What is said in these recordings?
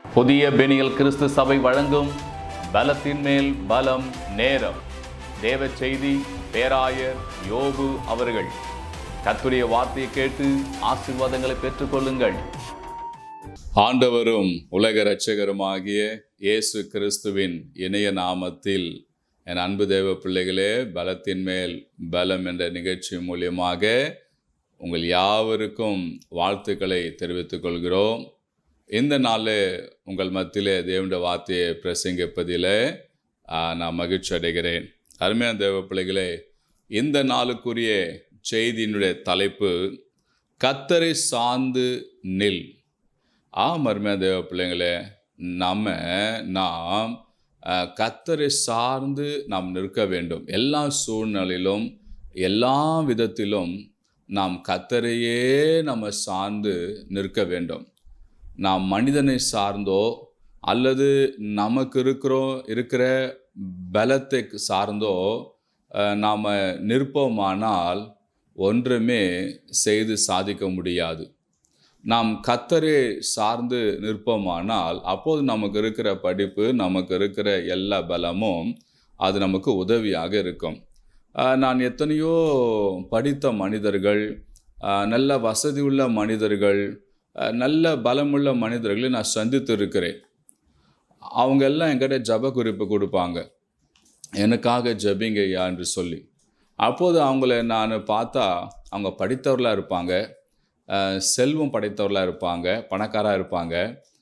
புதிய பெனியல் கிறிஸ்து சபை வழங்கும் பலத்தின் மேல் பலம் நேரம் தேவ செய்தி பேராயர் யோபு அவர்கள் கத்துடைய வார்த்தையை கேட்டு ஆசீர்வாதங்களை பெற்றுக்கொள்ளுங்கள் ஆண்டவரும் உலக இரட்சகருமாகிய இயேசு கிறிஸ்துவின் இணைய நாமத்தில் என் அன்பு தேவ பிள்ளைகளே பலத்தின் மேல் பலம் என்ற நிகழ்ச்சி மூலியமாக உங்கள் யாவருக்கும் வாழ்த்துக்களை தெரிவித்துக் கொள்கிறோம் இந்த நாளில் உங்கள் மத்தியிலே தேவனுடைய வார்த்தையை பிரசங்கிப்பதில் ஆ, நான் மகிழ்ச்சி அடைகிறேன் அருமையான தேவ பிள்ளைகளே இந்த நாளுக்குரிய செய்தியினுடைய தலைப்பு கத்தரை சார்ந்து நில் ஆம் அருமையான தேவ பிள்ளைங்களே நம்ம நாம் அஹ், கத்தரை சார்ந்து நாம் நிற்க வேண்டும் எல்லா சூழ்நிலையிலும் எல்லா விதத்திலும் நாம் கத்தரையே நம்ம சார்ந்து நிற்க வேண்டும் நாம் மனிதனை சார்ந்தோ அல்லது நமக்கு இருக்கிறோம் இருக்கிற பலத்தை சார்ந்தோ நாம் நிற்போமானால் ஒன்றுமே செய்து சாதிக்க முடியாது நாம் கத்தரை சார்ந்து நிற்போமானால் அப்போது நமக்கு இருக்கிற படிப்பு நமக்கு இருக்கிற எல்லா பலமும் அது நமக்கு உதவியாக இருக்கும் ஆஹ் நான் எத்தனையோ படித்த மனிதர்கள் ஆஹ் நல்ல வசதி உள்ள மனிதர்கள் ஆஹ் நல்ல பலமுள்ள மனிதர்களை நான் சந்தித்து இருக்கிறேன் அவங்க எல்லாம் என்கிட்ட ஜப குறிப்பு கொடுப்பாங்க எனக்காக ஜபிங்க ஐயா என்று சொல்லி அப்போது அவங்கள நான் பார்த்தா அவங்க படித்தவர்களாக இருப்பாங்க ஆஹ் செல்வம் படைத்தவர்களாக இருப்பாங்க பணக்காராக இருப்பாங்க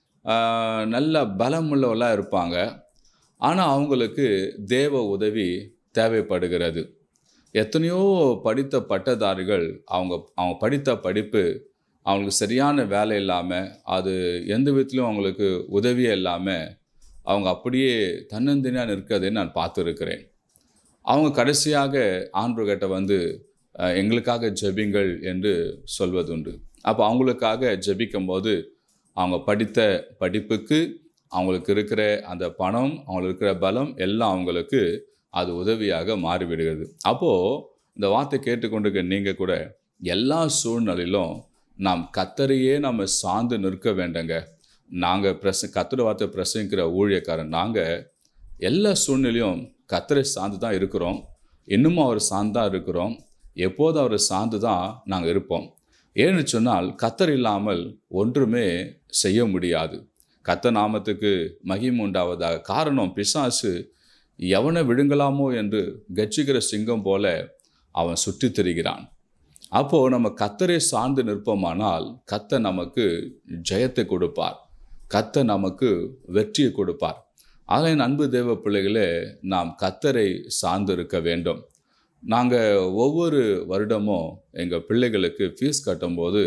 ஆஹ் நல்ல பலமுள்ளவர்களாக இருப்பாங்க ஆனால் அவங்களுக்கு தேவ உதவி தேவைப்படுகிறது எத்தனையோ படித்த பட்டதாரிகள் அவங்க அவங்க படித்த படிப்பு அவங்களுக்கு சரியான வேலை இல்லாமல் அது எந்த விதத்திலும் அவங்களுக்கு உதவியே இல்லாமல் அவங்க அப்படியே தன்னந்தனியாக நிற்கிறதை நான் பார்த்துருக்கிறேன் அவங்க கடைசியாக ஆண்டவர்கிட்ட வந்து அஹ், எங்களுக்காக ஜெபிங்கள் என்று சொல்வதுண்டு அப்போ அவங்களுக்காக ஜெபிக்கும் போது அவங்க படித்த படிப்புக்கு அவங்களுக்கு இருக்கிற அந்த பணம் அவங்களுக்கு இருக்கிற பலம் எல்லாம் அவங்களுக்கு அது உதவியாக மாறிவிடுகிறது அப்போது இந்த வார்த்தை கேட்டுக்கொண்டிருக்க நீங்கள் கூட எல்லா சூழ்நிலையிலும் நாம் கத்தரையே நம்ம சார்ந்து நிற்க வேண்டங்க நாங்கள் பிரச கத்தர வார்த்தை பிரசங்கிக்கிற ஊழியக்காரன் நாங்கள் எல்லா சூழ்நிலையும் கத்தரை சார்ந்து தான் இருக்கிறோம் இன்னமும் அவர் சார்ந்து தான் இருக்கிறோம் எப்போதும் அவர் சார்ந்து தான் நாங்கள் இருப்போம் ஏன்னு சொன்னால் கத்தர் இல்லாமல் ஒன்றுமே செய்ய முடியாது கத்த நாமத்துக்கு மகிமை உண்டாவதாக காரணம் பிசாசு எவனை விழுங்கலாமோ என்று கட்சிக்கிற சிங்கம் போல அவன் சுற்றித் திரிகிறான் அப்போது நம்ம கத்தரை சார்ந்து நிற்போமானால் கத்த நமக்கு ஜெயத்தை கொடுப்பார் கத்த நமக்கு வெற்றியை கொடுப்பார் ஆக என் அன்பு தேவ பிள்ளைகளே நாம் கத்தரை சார்ந்து இருக்க வேண்டும் நாங்கள் ஒவ்வொரு வருடமும் எங்கள் பிள்ளைகளுக்கு ஃபீஸ் கட்டும்போது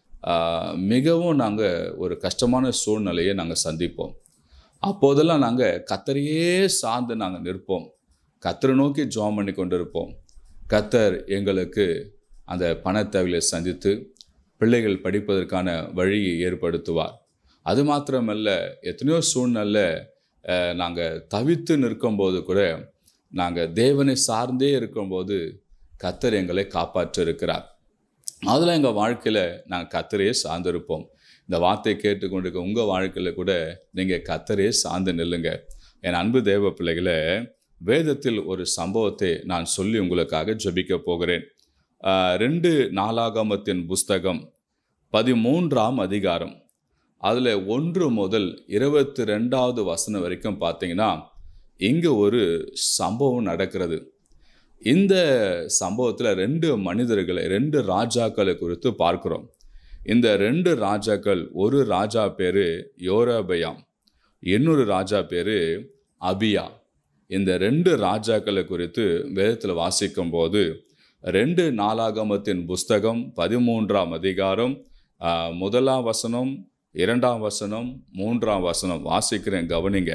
ஆஹ், மிகவும் நாங்கள் ஒரு கஷ்டமான சூழ்நிலையை நாங்கள் சந்திப்போம் அப்போதெல்லாம் நாங்கள் கத்தரையே சார்ந்து நாங்கள் நிற்போம் கத்தரை நோக்கி ஜெபம் பண்ணி கொண்டிருப்போம் கத்தர் எங்களுக்கு அந்த பணத்தேவையை சந்தித்து பிள்ளைகள் படிப்பதற்கான வழியை ஏற்படுத்துவார் அது மாத்திரமல்ல எத்தனையோ சூழ்நிலை நாங்கள் தவித்து நிற்கும்போது கூட நாங்கள் தேவனை சார்ந்தே இருக்கும்போது கத்தர் எங்களை காப்பாற்ற இருக்கிறார் அதில் எங்கள் வாழ்க்கையில் நாங்கள் கத்தரையே சார்ந்திருப்போம் இந்த வார்த்தை கேட்டுக்கொண்டிருக்க உங்கள் வாழ்க்கையில் கூட நீங்கள் கத்தரையே சார்ந்து நில்லுங்க என் அன்பு தேவ பிள்ளைகளே வேதத்தில் ஒரு சம்பவத்தை நான் சொல்லி உங்களுக்காக ஜெபிக்க போகிறேன் ஆஹ், ரெண்டு நாளாகமத்தின் புஸ்தகம் பதிமூன்றாம் அதிகாரம் அதில் ஒன்று முதல் இருபத்தி ரெண்டாவது வசனம் வரைக்கும் பார்த்தீங்கன்னா இங்கே ஒரு சம்பவம் நடக்கிறது இந்த சம்பவத்தில் ரெண்டு மனிதர்களை ரெண்டு ராஜாக்களை குறித்து பார்க்கிறோம் இந்த ரெண்டு ராஜாக்கள் ஒரு ராஜா பேர் யோரபயாம் இன்னொரு ராஜா பேர் அபியா இந்த ரெண்டு ராஜாக்களை குறித்து வேதத்தில் வாசிக்கும்போது ரெண்டு நாளாகமத்தின் புஸ்தகம் பதிமூன்றாம் அதிகாரம் ஆ, முதலாம் வசனம் இரண்டாம் வசனம் மூன்றாம் வசனம் வாசிக்கிறேன் கவனிங்க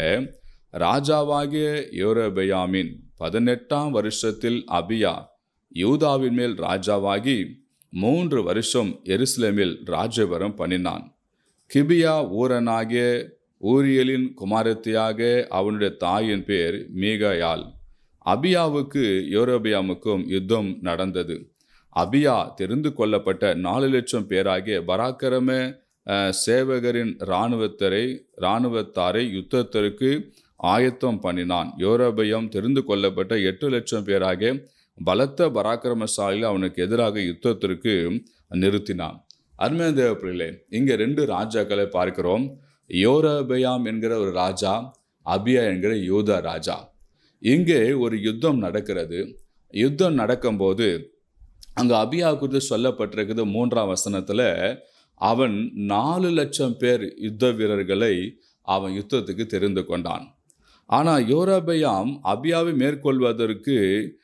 ராஜாவாகிய யோரபயாமின் பதினெட்டாம் வருஷத்தில் அபியா யூதாவின் மேல் ராஜாவாகி மூன்று வருஷம் எருசலேமில் ராஜ்யபரம் பண்ணினான் கிபியா ஊரனாகிய ஊரியலின் குமாரத்தியாக அவனுடைய தாயின் பேர் மீகாயால் அபியாவுக்கு யோரோபியாமுக்கும் யுத்தம் நடந்தது அபியா தெரிந்து கொள்ளப்பட்ட நாலு லட்சம் பேராகிய பராக்கிரம அஹ், சேவகரின் இராணுவத்தரை இராணுவத்தாரை யுத்தத்திற்கு ஆயத்தம் பண்ணினான் யோரபயம் தெரிந்து கொள்ளப்பட்ட எட்டு லட்சம் பேராக பலத்த பராக்கிரமசாலியில் அவனுக்கு எதிராக யுத்தத்திற்கு நிறுத்தினான் அருமையான தேவ பிள்ளைகளே இங்கே ரெண்டு ராஜாக்களை பார்க்கிறோம் யோரபயாம் என்கிற ஒரு ராஜா அபியா என்கிற யூதா ராஜா இங்கே ஒரு யுத்தம் நடக்கிறது யுத்தம் நடக்கும்போது அங்கே அபியா குறித்து சொல்லப்பட்டிருக்குது மூன்றாம் வசனத்தில் அவன் நாலு லட்சம் பேர் யுத்த வீரர்களை அவன் யுத்தத்துக்கு தெரிந்து கொண்டான் ஆனால் யோரபயாம் அபியாவை மேற்கொள்வதற்கு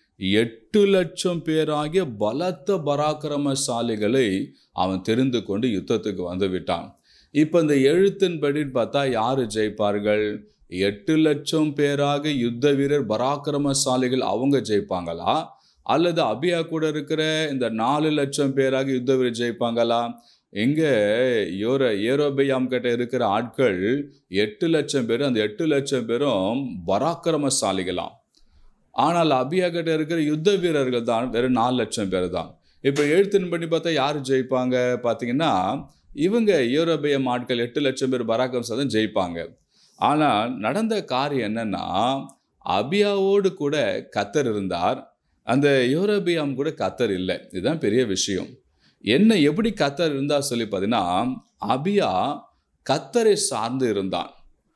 எட்டு லட்சம் பேராகிய பலத்த பராக்கிரமசாலிகளை அவன் தெரிந்து கொண்டு யுத்தத்துக்கு வந்து விட்டான் இப்போ இந்த எழுத்தின்படி பார்த்தா யார் ஜெயிப்பார்கள் எட்டு லட்சம் பேராக யுத்த வீரர் பராக்கிரமசாலிகள் அவங்க ஜெயிப்பாங்களா அல்லது அபியா கூட இருக்கிற இந்த நாலு லட்சம் பேராக யுத்த வீரர் ஜெயிப்பாங்களா எங்க யோர ஏரோபயாம் கிட்ட இருக்கிற ஆட்கள் எட்டு லட்சம் பேர் அந்த எட்டு லட்சம் பேரும் பராக்கிரமசாலிகளாம் ஆனால் அபியா கிட்ட இருக்கிற யுத்த வீரர்கள் தான் வெறும் நாலு லட்சம் பேர் தான் இப்போ எழுத்தின் பண்ணி பார்த்தா யார் ஜெயிப்பாங்க பார்த்தீங்கன்னா இவங்க யூரோபியம் ஆட்கள் எட்டு லட்சம் பேர் பராக்கம் தான் ஜெயிப்பாங்க ஆனால் நடந்த காரியம் என்னன்னா அபியாவோடு கூட கத்தர் இருந்தார் அந்த யூரோபியாம் கூட கத்தர் இல்லை இதுதான் பெரிய விஷயம் என்ன எப்படி கத்தர் இருந்தா சொல்லி பார்த்தீங்கன்னா அபியா கத்தரை சார்ந்து இருந்தான்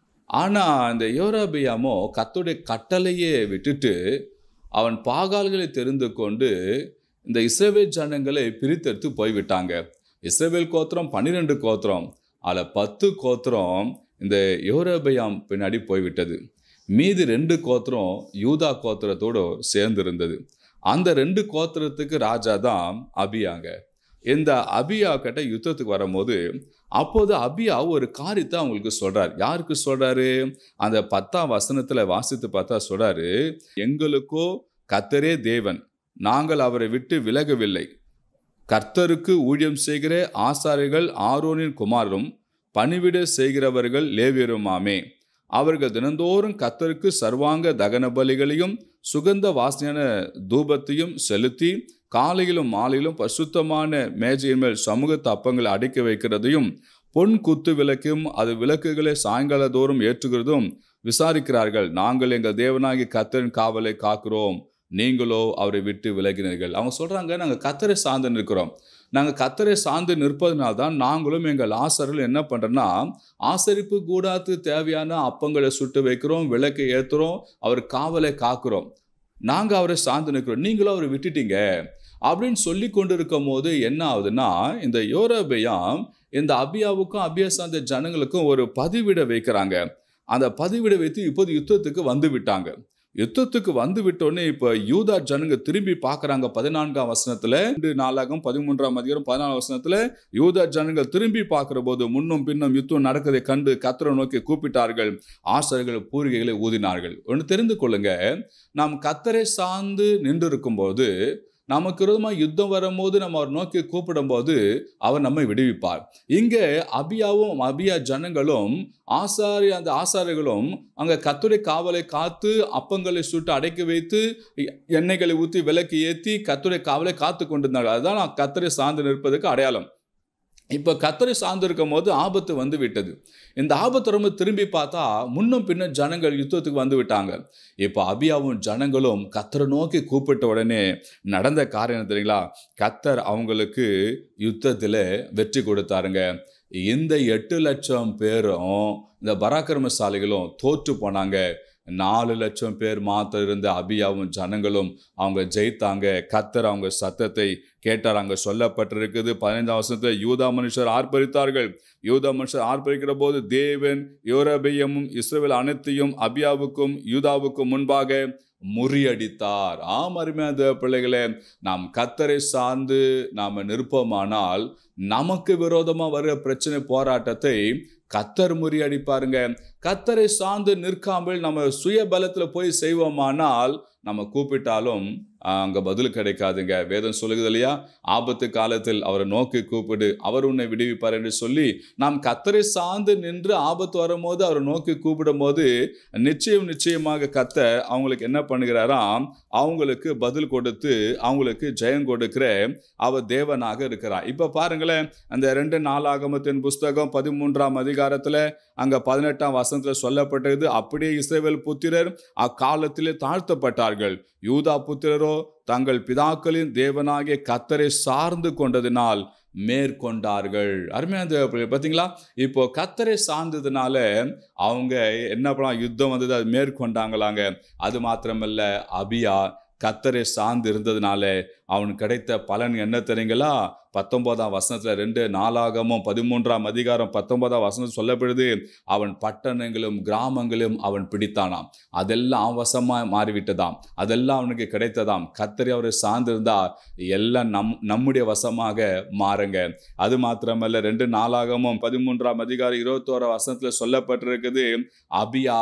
ஆனால் இந்த யோராபியாமோ கத்தருடைய கட்டளையே விட்டுட்டு அவன் பாகால்களை தெரிந்து கொண்டு இந்த இஸ்ரவேல் ஜனங்களை பிரித்தெடுத்து போய்விட்டாங்க இஸ்ரவேல் கோத்திரம் பன்னிரெண்டு கோத்திரம் அதில் பத்து கோத்திரம் இந்த யோரபயாம் பின்னாடி போய்விட்டது மீதி ரெண்டு கோத்திரம் யூதா கோத்திரத்தோடு சேர்ந்து இருந்தது அந்த ரெண்டு கோத்திரத்துக்கு ராஜா தான் அபியாங்க இந்த அபியா கிட்ட யுத்தத்துக்கு வரும்போது அப்போது அபியா ஒரு காரியத்தை அவங்களுக்கு சொல்றார் யாருக்கு சொல்றாரு அந்த பத்தாம் வசனத்துல வாசித்து பார்த்தா சொல்றாரு எங்களுக்கோ கத்தரே தேவன் நாங்கள் அவரை விட்டு விலகவில்லை கர்த்தருக்கு ஊழியம் செய்கிற ஆசாரிகள் ஆரோனின் குமாரும் பணிவிட செய்கிறவர்கள் லேவியருமாமே அவர்கள் தினந்தோறும் கர்த்தருக்கு சர்வாங்க தகன பலிகளையும் சுகந்த வாசனையான தூபத்தையும் செலுத்தி காலையிலும் மாலையிலும் பசுத்தமான மேஜையின் மேல் சமூக தப்பங்களை அடைக்க வைக்கிறதையும் பொன் குத்து விளக்கும் அது விளக்குகளை சாயங்கால தோறும் ஏற்றுகிறதும் விசாரிக்கிறார்கள் நாங்கள் எங்கள் தேவனாகி கத்தரின் காவலை காக்கிறோம் நீங்களோ அவரை விட்டு விலகினீர்கள் அவங்க சொல்றாங்க நாங்கள் கத்தரை சார்ந்து நிற்கிறோம் நாங்கள் கத்தரை சார்ந்து நிற்பதனால தான் நாங்களும் எங்கள் ஆசரில் என்ன பண்ணுறோன்னா ஆசரிப்பு கூடாத்து தேவையான அப்பங்களை சுட்டு வைக்கிறோம் விளக்கை ஏற்றுறோம் அவர் காவலை காக்கிறோம் நாங்கள் அவரை சார்ந்து நிற்கிறோம் நீங்களும் அவரை விட்டுட்டீங்க அப்படின்னு சொல்லி கொண்டு இருக்கும் போது என்ன ஆகுதுன்னா இந்த யோரபையாம் இந்த அபியாவுக்கும் அபியா சார்ந்த ஜனங்களுக்கும் ஒரு பதிவிட வைக்கிறாங்க அந்த பதிவிட வைத்து இப்போது யுத்தத்துக்கு வந்து விட்டாங்க யுத்தத்துக்கு வந்து விட்டோடனே இப்போ யூதா ஜனங்க திரும்பி பார்க்குறாங்க பதினான்காம் வசனத்தில் ரெண்டு நாளாகும் பதிமூன்றாம் அதிகாரம் பதினாலாம் வசனத்தில் யூதா ஜனங்கள் திரும்பி பார்க்குற போது முன்னும் பின்னும் யுத்தம் நடக்கதை கண்டு கத்தரை நோக்கி கூப்பிட்டார்கள் ஆசிரியர்கள் பூரிகைகளை ஊதினார்கள் ஒன்று தெரிந்து கொள்ளுங்க நாம் கத்தரை சார்ந்து நின்று இருக்கும்போது நமக்கு விரோதமாக யுத்தம் வரும்போது நம்ம அவர் நோக்கி கூப்பிடும்போது அவர் நம்மை விடுவிப்பார் இங்கே அபியாவும் அபியா ஜனங்களும் ஆசாரி அந்த ஆசாரிகளும் அங்கே கத்துரை காவலை காத்து அப்பங்களை சுட்டு அடைக்கி வைத்து எண்ணெய்களை ஊற்றி விளக்கு ஏற்றி கத்துரை காவலை காத்து கொண்டிருந்தார்கள் அதுதான் நான் கத்தரை சார்ந்து நிற்பதற்கு அடையாளம் இப்போ கத்தரை சார்ந்து இருக்கும் போது ஆபத்து வந்து விட்டது இந்த ஆபத்து ரொம்ப திரும்பி பார்த்தா முன்னும் பின்னும் ஜனங்கள் யுத்தத்துக்கு வந்து விட்டாங்க இப்போ அபியாவும் ஜனங்களும் கத்தரை நோக்கி கூப்பிட்ட உடனே நடந்த காரியம் தெரியுங்களா கத்தர் அவங்களுக்கு யுத்தத்தில் வெற்றி கொடுத்தாருங்க இந்த எட்டு லட்சம் பேரும் இந்த பராக்கிரமசாலிகளும் தோற்று போனாங்க நாலு லட்சம் பேர் மாத்திரம் இருந்த அபியாவும் ஜனங்களும் அவங்க ஜெயித்தாங்க கத்தர் அவங்க சத்தத்தை கேட்டார் அங்கே சொல்லப்பட்டிருக்குது பதினைந்தாம் வருஷத்துல யூதா மனுஷர் ஆர்ப்பரித்தார்கள் யூதா மனுஷர் ஆர்ப்பரிக்கிற போது தேவன் யோரபியமும் இஸ்ரேல் அனைத்தையும் அபியாவுக்கும் யூதாவுக்கும் முன்பாக முறியடித்தார் ஆம் அருமையான பிள்ளைகளே நாம் கத்தரை சார்ந்து நாம் நிற்போமானால் நமக்கு விரோதமாக வருகிற பிரச்சனை போராட்டத்தை கத்தர் முறியடிப்பாருங்க கத்தரை சார்ந்து நிற்காமல் நம்ம சுய பலத்தில் போய் செய்வோமானால் நம்ம கூப்பிட்டாலும் அங்கே பதில் கிடைக்காதுங்க வேதம் சொல்லுகிறது இல்லையா ஆபத்து காலத்தில் அவரை நோக்கி கூப்பிடு அவர் உன்னை விடுவிப்பார் என்று சொல்லி நாம் கத்தரை சார்ந்து நின்று ஆபத்து வரும்போது அவரை நோக்கி கூப்பிடும் போது நிச்சயம் நிச்சயமாக கத்தர் அவங்களுக்கு என்ன பண்ணுகிறாராம் அவங்களுக்கு பதில் கொடுத்து அவங்களுக்கு ஜெயம் கொடுக்கிற அவர் தேவனாக இருக்கிறார் இப்போ பாருங்களேன் அந்த ரெண்டு நாளாகமத்தின் புஸ்தகம் பதிமூன்றாம் அதிகாரத்தில் அங்கே பதினெட்டாம் வசனத்தில் சொல்லப்பட்டது அப்படியே இஸ்ரேவேல் புத்திரர் அக்காலத்திலே தாழ்த்தப்பட்டார்கள் யூதா புத்திரரோ தங்கள் பிதாக்களின் தேவனாகிய கத்தரை சார்ந்து கொண்டதினால் மேற்கொண்டார்கள் அருமையான தேவ பிள்ளைகள் பார்த்தீங்களா இப்போ கத்தரை சார்ந்ததுனால அவங்க என்ன பண்ணலாம் யுத்தம் வந்தது அது மேற்கொண்டாங்களாங்க அது மாத்திரமல்ல அபியா கத்தரை சார்ந்து இருந்ததுனால அவனுக்கு கிடைத்த பலன் என்ன தெரியுங்களா பத்தொன்பதாம் வசனத்தில் ரெண்டு நாளாகமும் பதிமூன்றாம் அதிகாரம் பத்தொன்பதாம் வசனம் சொல்லப்படுது அவன் பட்டணங்களும் கிராமங்களும் அவன் பிடித்தானாம் அதெல்லாம் அவன் வசமாக மாறிவிட்டதாம் அதெல்லாம் அவனுக்கு கிடைத்ததாம் கத்தரை அவரை சார்ந்திருந்தா எல்லாம் நம் நம்முடைய வசமாக மாறுங்க அது மாத்திரமல்ல ரெண்டு நாளாகமும் பதிமூன்றாம் அதிகாரம் இருபத்தோராம் வசனத்தில் சொல்லப்பட்டிருக்குது அபியா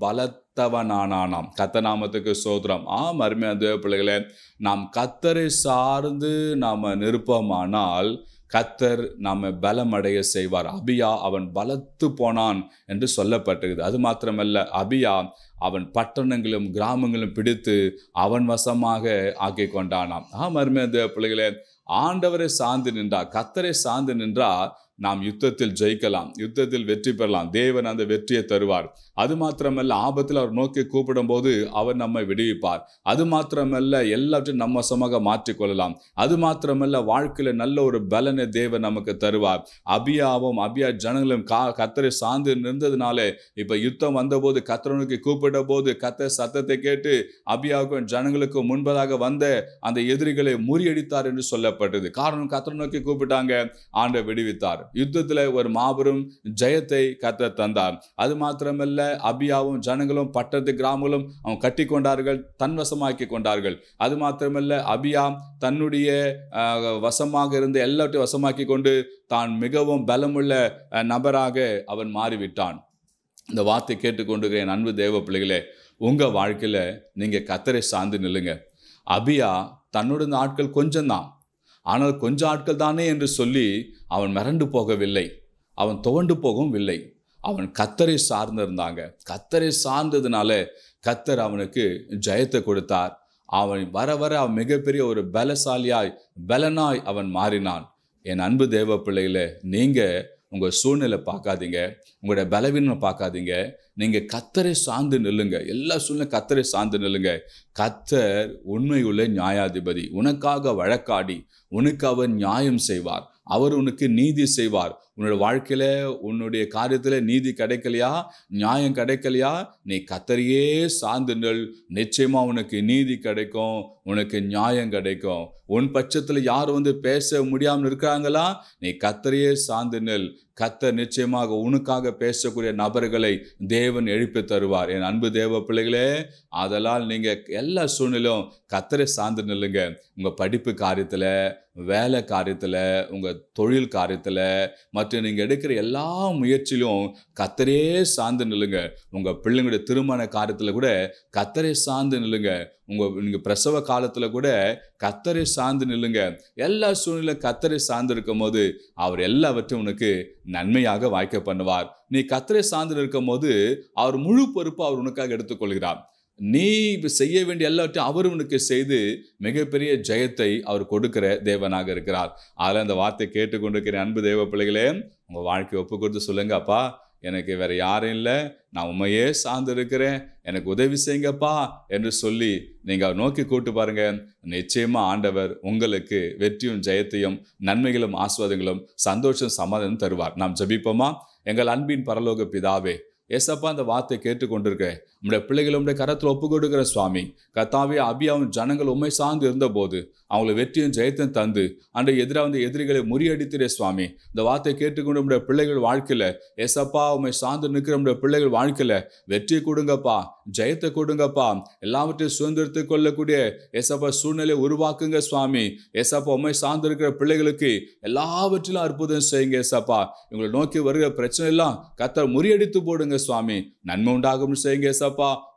பலத்தவனானானாம் கத்தநாமத்துக்கு சோதரம் ஆம் அருமையான தேவ பிள்ளைகளே நாம் கத்தரை சார்ந்து நாம் நிருப்பமானால் கத்தர் நாம பலமடைய செய்வார் அபியா அவன் பலத்து போனான் என்று சொல்லப்பட்டிருக்குது அது மாத்திரமல்ல அபியா அவன் பட்டணங்களும் கிராமங்களும் பிடித்து அவன் வசமாக ஆக்கி கொண்டானாம் ஆம் அருமையான பிள்ளைகளே ஆண்டவரை சார்ந்து நின்றா கத்தரை சார்ந்து நின்றா நாம் யுத்தத்தில் ஜெயிக்கலாம் யுத்தத்தில் வெற்றி பெறலாம் தேவன் அந்த வெற்றியை தருவார் அது மாத்திரமல்ல ஆபத்தில் அவர் நோக்கி கூப்பிடும் போது அவர் நம்மை விடுவிப்பார் அது மாத்திரமல்ல எல்லாவற்றையும் நம்ம வசமாக மாற்றிக்கொள்ளலாம் அது மாத்திரமல்ல வாழ்க்கையில நல்ல ஒரு பலனை தேவன் நமக்கு தருவார் அபியாவும் அபியா ஜனங்களும் கா கத்தரை சார்ந்து நின்றதுனாலே இப்ப யுத்தம் வந்தபோது கத்தரனுக்கு கூப்பிட்ட போது கத்த சத்தத்தை கேட்டு அபியாவுக்கும் ஜனங்களுக்கும் முன்பதாக வந்த அந்த எதிரிகளை முறியடித்தார் என்று சொல்லப்பட்டது காரணம் கத்தரை நோக்கி கூப்பிட்டாங்க ஆண்டை விடுவித்தார் யுத்தத்தில் ஒரு மாபெரும் ஜெயத்தை கத்த தந்தார் அது மாத்திரமல்ல அபியாவும் ஜனங்களும் பட்டத்து கிராமங்களும் அவன் கட்டி கொண்டார்கள் தன்வசமாக்கி கொண்டார்கள் அது மாத்திரமல்ல அபியா தன்னுடைய அஹ், வசமாக இருந்த எல்லாத்தையும் வசமாக்கி கொண்டு தான் மிகவும் பலமுள்ள அஹ், நபராக அவன் மாறிவிட்டான் இந்த வார்த்தை கேட்டுக்கொண்டு என் அன்பு தேவ பிள்ளைகளே உங்கள் வாழ்க்கையில் நீங்கள் கத்தரை சார்ந்து நில்லுங்க அபியா தன்னோட இந்த ஆட்கள் கொஞ்சம்தான் ஆனால் கொஞ்ச ஆட்கள் தானே என்று சொல்லி அவன் மிரண்டு போகவில்லை அவன் துவண்டு போகவும் இல்லை அவன் கத்தரை சார்ந்திருந்தாங்க கத்தரை சார்ந்ததுனால கத்தர் அவனுக்கு ஜெயத்தை கொடுத்தார் அவன் வர வர அவன் மிகப்பெரிய ஒரு பலசாலியாய் பலனாய் அவன் மாறினான் என் அன்பு தேவ பிள்ளைகளே நீங்கள் உங்கள் சூழ்நிலை பார்க்காதீங்க உங்களுடைய பலவீனம் பார்க்காதீங்க நீங்கள் கத்தரை சார்ந்து நில்லுங்க எல்லா சூழ்நிலை கத்தரை சார்ந்து நில்லுங்க கத்தர் உண்மையுள்ள நியாயாதிபதி உனக்காக வழக்காடி உனக்கு அவர் நியாயம் செய்வார் அவர் உனக்கு நீதி செய்வார் உன்னோட வாழ்க்கையில உன்னுடைய காரியத்துல நீதி கிடைக்கலையா நியாயம் கிடைக்கலையா நீ கத்தரையே சார்ந்து நில் நிச்சயமா உனக்கு நீதி கிடைக்கும் உனக்கு நியாயம் கிடைக்கும் உன் பட்சத்துல யார் வந்து பேச முடியாமல் இருக்காங்களா நீ கத்தரையே சார்ந்து நில் கத்தர் நிச்சயமாக உனக்காக பேசக்கூடிய நபர்களை தேவன் எழுப்பி தருவார் என் அன்பு தேவ பிள்ளைகளே அதெல்லாம் நீங்க எல்லா சூழ்நிலையும் கத்தரை சார்ந்து நில்லுங்க உங்க படிப்பு காரியத்துல வேலை காரியத்துல உங்க தொழில் காரியத்துல மற்றும் நீங்க எடுக்கிற எல்லா முயற்சியிலும் கத்தரே சார்ந்து நில்லுங்க உங்க பிள்ளைங்களுடைய திருமண காரியத்துல கூட கத்தரை சார்ந்து நில்லுங்க உங்க நீங்க பிரசவ காலத்துல கூட கத்தரை சார்ந்து நில்லுங்க எல்லா சூழ்நிலையும் கத்தரை சார்ந்து இருக்கும் போது அவர் எல்லாவற்றையும் உனக்கு நன்மையாக வாய்க்க பண்ணுவார் நீ கத்தரை சார்ந்து இருக்கும் போது அவர் முழு பொறுப்பு அவர் உனக்காக எடுத்துக்கொள்கிறார் நீ இப்ப செய்ய வேண்டிய எல்லாவற்றையும் அவர் உனக்கு செய்து மிகப்பெரிய ஜெயத்தை அவர் கொடுக்கிற தேவனாக இருக்கிறார் அதில் அந்த வார்த்தை கேட்டுக்கொண்டிருக்கிற அன்பு தேவ பிள்ளைகளே உங்கள் வாழ்க்கையை ஒப்பு கொடுத்து சொல்லுங்க அப்பா எனக்கு வேற யாரும் இல்லை நான் உண்மையே சார்ந்து இருக்கிறேன் எனக்கு உதவி செய்யுங்கப்பா என்று சொல்லி நீங்கள் அவர் நோக்கி கூட்டு பாருங்க நிச்சயமா ஆண்டவர் உங்களுக்கு வெற்றியும் ஜெயத்தையும் நன்மைகளும் ஆஸ்வாதங்களும் சந்தோஷம் சமாதானம் தருவார் நாம் ஜெபிப்போமா எங்கள் அன்பின் பரலோக பிதாவே ஏசப்பா அந்த வார்த்தை கேட்டுக்கொண்டிருக்கேன் நம்முடைய பிள்ளைகள் உடைய கரத்தில் ஒப்பு கொடுக்கிற சுவாமி கத்தாவே அபியாவும் ஜனங்கள் உண்மை சார்ந்து இருந்தபோது அவங்களை வெற்றியும் ஜெயத்தையும் தந்து அன்றைய எதிராக வந்த எதிரிகளை முறியடித்திரே சுவாமி இந்த வார்த்தை கேட்டுக்கொண்டு நம்முடைய பிள்ளைகள் வாழ்க்கையில் ஏசப்பா உண்மை சார்ந்து நிற்கிற நம்முடைய பிள்ளைகள் வாழ்க்கையில் வெற்றி கொடுங்கப்பா ஜெயத்தை கொடுங்கப்பா எல்லாவற்றையும் சுதந்திரத்துக் கொள்ளக்கூடிய ஏசப்பா சூழ்நிலையை உருவாக்குங்க சுவாமி ஏசப்பா உண்மை சார்ந்து இருக்கிற பிள்ளைகளுக்கு எல்லாவற்றிலும் அற்புதம் செய்யுங்க ஏசப்பா இவங்களை நோக்கி வருகிற பிரச்சனை எல்லாம் கத்தர் முறியடித்து போடுங்க சுவாமி நன்மை உண்டாகும் செய்யுங்க ஏசப்பா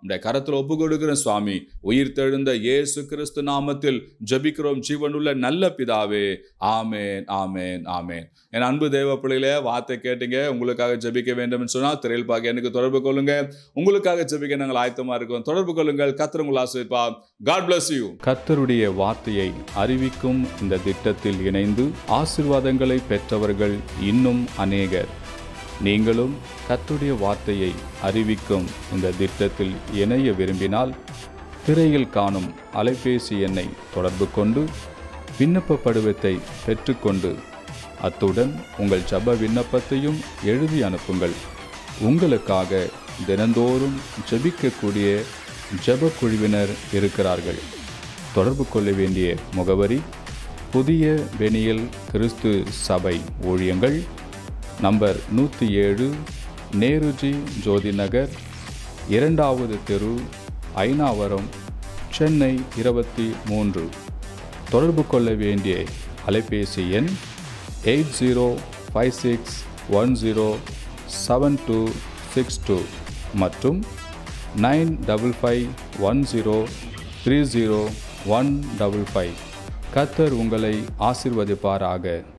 உடைய கரத்தில் ஒப்பு கொடுக்கிறேன் சுவாமி உயிர் தெழுந்த இயேசு கிறிஸ்து நாமத்தில் ஜெபிக்கிறோம் ஜீவனுள்ள நல்ல பிதாவே ஆமேன் ஆமேன் ஆமேன் என் அன்பு தேவ பிள்ளைகளே வார்த்தை கேட்டீங்க உங்களுக்காக ஜெபிக்க வேண்டும் சொன்னால் திரையில் பார்க்க எனக்கு தொடர்பு கொள்ளுங்க உங்களுக்காக ஜெபிக்க நாங்கள் ஆயத்தமா இருக்கோம் தொடர்பு கொள்ளுங்கள் கத்திர உங்கள் ஆசிரியப்பா காட் bless யூ கர்த்தருடைய வார்த்தையை அறிவிக்கும் இந்த திட்டத்தில் இணைந்து ஆசிர்வாதங்களை பெற்றவர்கள் இன்னும் அநேகர் நீங்களும் கர்த்தருடைய வார்த்தையை அறிவிக்கும் இந்த திட்டத்தில் இணைய விரும்பினால் திரையில் காணும் அலைபேசி எண்ணை தொடர்பு கொண்டு விண்ணப்ப படிவத்தை பெற்றுக்கொண்டு அத்துடன் உங்கள் ஜப விண்ணப்பத்தையும் எழுதி அனுப்புங்கள் உங்களுக்காக தினந்தோறும் ஜெபிக்கக்கூடிய ஜெப குழுவினர் இருக்கிறார்கள் தொடர்பு கொள்ள வேண்டிய முகவரி புதிய பெனியல் கிறிஸ்து சபை ஊழியங்கள் நம்பர் நூற்றி ஏழு நேருஜி ஜோதி நகர் இரண்டாவது தெரு ஐநாவரம் சென்னை இருபத்தி மூன்று தொடர்பு கொள்ள வேண்டிய அலைபேசி எண் eight zero five six one zero seven two six two மற்றும் nine double five one zero three zero one double five கத்தர் உங்களை ஆசிர்வதிப்பாராக